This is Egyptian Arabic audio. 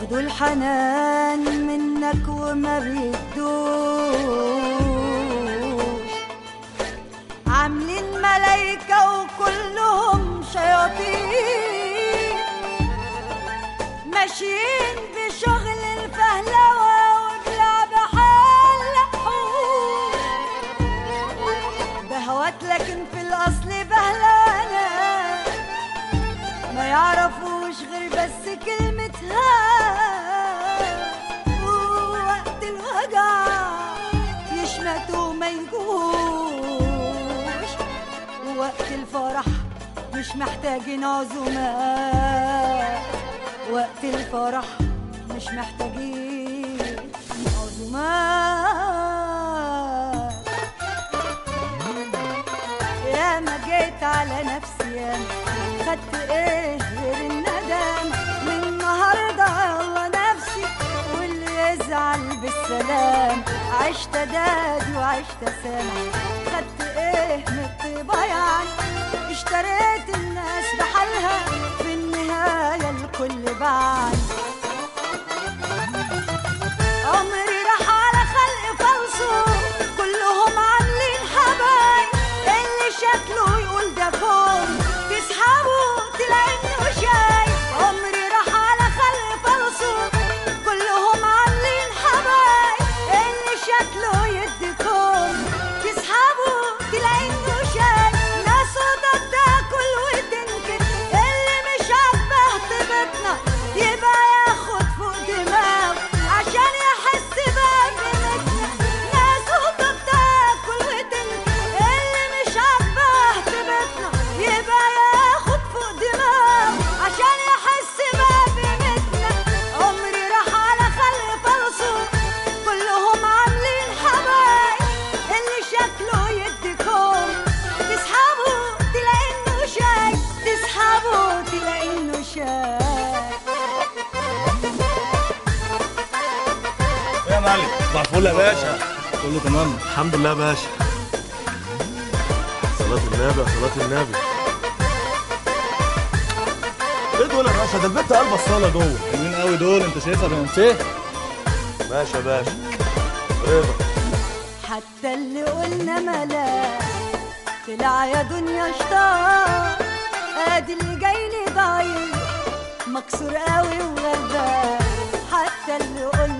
خدوا الحنان منك وما بيدوش عاملين ملايكة وكلهم شياطين ماشيين بشغل الفهلوة وبلعب حلقوش بهوات لكن في الأصل بهلانة ما يعرفوش غير بس كلمتها ووقت الوجع يشمتوا ما يجوش ووقت الفرح مش محتاجين عزومات وقت الفرح مش محتاجين عزومات يا ما جيت على نفسي يا خدت ايه غير الندم من النهارده يلا نفسي واللي يزعل بالسلام عشت دادي وعشت سامع خدت ايه من الطيبه يعني اشتريت الناس بحالها في النهايه الكل بعد عمري راح على خلق فلسو كلهم عاملين حبايب اللي شكله يقول ده كون تسحبه تلاقي انه شايف عمري راح على خلق فلسو كلهم عاملين حبايب اللي شكله يدي كون تسحبه تلاقي انه شايف ناس وضد تاكل وتنكر اللي مش عاجبه طيبتنا يبقى ياخد فوق دماغه عشان يحس بقيمتنا ناس وضد تاكل وتنكر اللي مش عاجبه طيبتنا يبقى ياخد فوق دماغه عشان يحس بقيمتنا عمري راح على خلق فلسو كلهم عاملين حبايب اللي شكله يديكم تسحبوا تلاقي انه شاي تسحبوا تلاقي انه شاي يا معلم صباح الفل يا باشا كله تمام الحمد لله يا باشا صلاة النبي صلاة النبي ايه دول يا باشا ده البنت قلب الصالة جوه حلوين قوي دول انت شايفها بنسيه ماشي يا باشا رضا حتى اللي قلنا ملاك طلع يا دنيا شطار ادي اللي جاي لي ضعيف مكسور قوي وغلبان حتى اللي قلنا